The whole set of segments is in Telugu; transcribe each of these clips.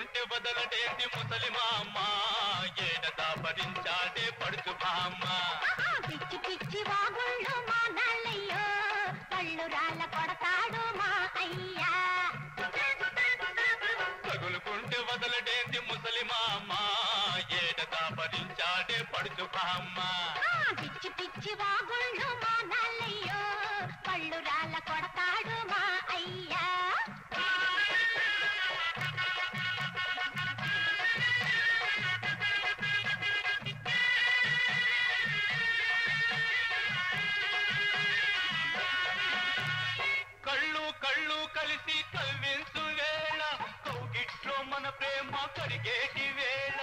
తగులుకుంటే వదలడేంది ముసలి మామ ఏడ దాపరించాడే పడుచు బామ్మ ఆహా, పిచ్చి పిచ్చి వాగుళ్ళు మా నల్లయ్యో కళ్ళు రాళ్ళ కొడతాడు మా అయ్యా తగులుకుంటే వదలడేంది ముసలి మామ ఏడ దాపరించాడే పడుచు బామ్మ ఆ, పిచ్చి పిచ్చి వాగుళ్ళు మా నల్లయ్యో కళ్ళు రాళ్ళ కొడతాడు మా అయ్యా కళ్ళు కళ్ళు కలిసి కవ్వించు వేళ కౌగిట్లో మన ప్రేమ కరిగేటి వేళ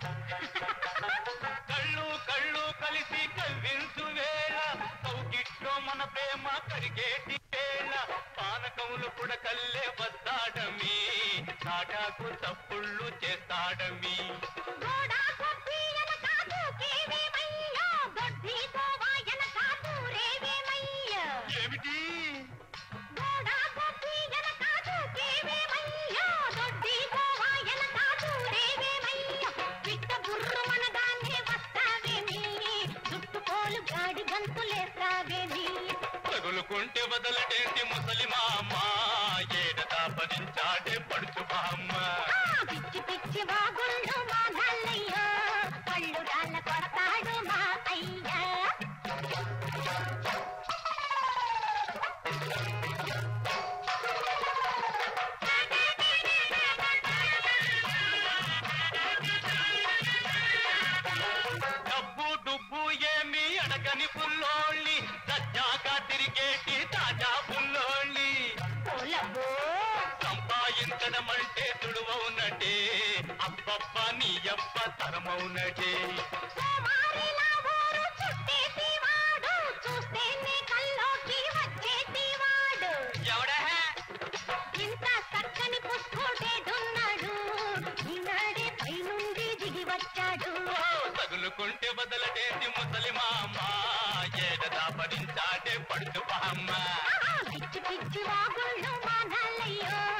కళ్ళు కళ్ళు కలిసి కవ్వించు వేళ కౌగిట్లో మన ప్రేమ కరిగేటి వేళ పానకములు పుడకల్లే వస్తాడమి నాటాకు తప్పుళ్ళు చేస్తాడమి గోడా కొద్ది ఎనక దూకేవేమయ్యో, గొడ్డి గోవా ఎనక దూరేవేమయ్యో. ఏమిటి గోడా కొద్ది ఎనక దూకేవేమయ్యో, గొడ్డి గోవా ఎనక దూరేవేమయ్యో. పిట్ట బుర్రుమనగానే వస్తావేమి, చుట్టుకోలు గాడి గంతులేస్తావేమి. తగులుకుంటే వదలడేంటి ముసలి మామ ఏడ దాపరించాడే పడుచు బామ్మ ఆ పిచ్చి పిచ్చి వాగుళ్ళు మా నల్లయ్యో, కళ్ళు రాళ్ళ కొడతాడు మా అయ్యా డబ్బు డుబ్బు ఏమి అడగని పుల్లోళ్ళి సజ్జాక తిరిగేటి తాజా పుల్లోళ్ళి పొలబో సంపాదించడం అంటే తుడువవునటే అబ్బబ్బ నీ అబ్బ తరమవునటే సోమారిలా ఊరు చుట్టేసేవాడు, చూస్తేనే కల్లోకి వచ్చేసేవాడు. ఎవడా ఇంత చక్కని పుష్పుడేడున్నాడు, ఈనాడే పైనుండి దిగి వచ్చాడు. తగులుకుంటే వదలడేంటి ముసలి మామ ఏడ దాపరించాడే పడుచు బామ్మ ఆహా, పిచ్చి పిచ్చి వాగుళ్ళు మా నల్లయ్యో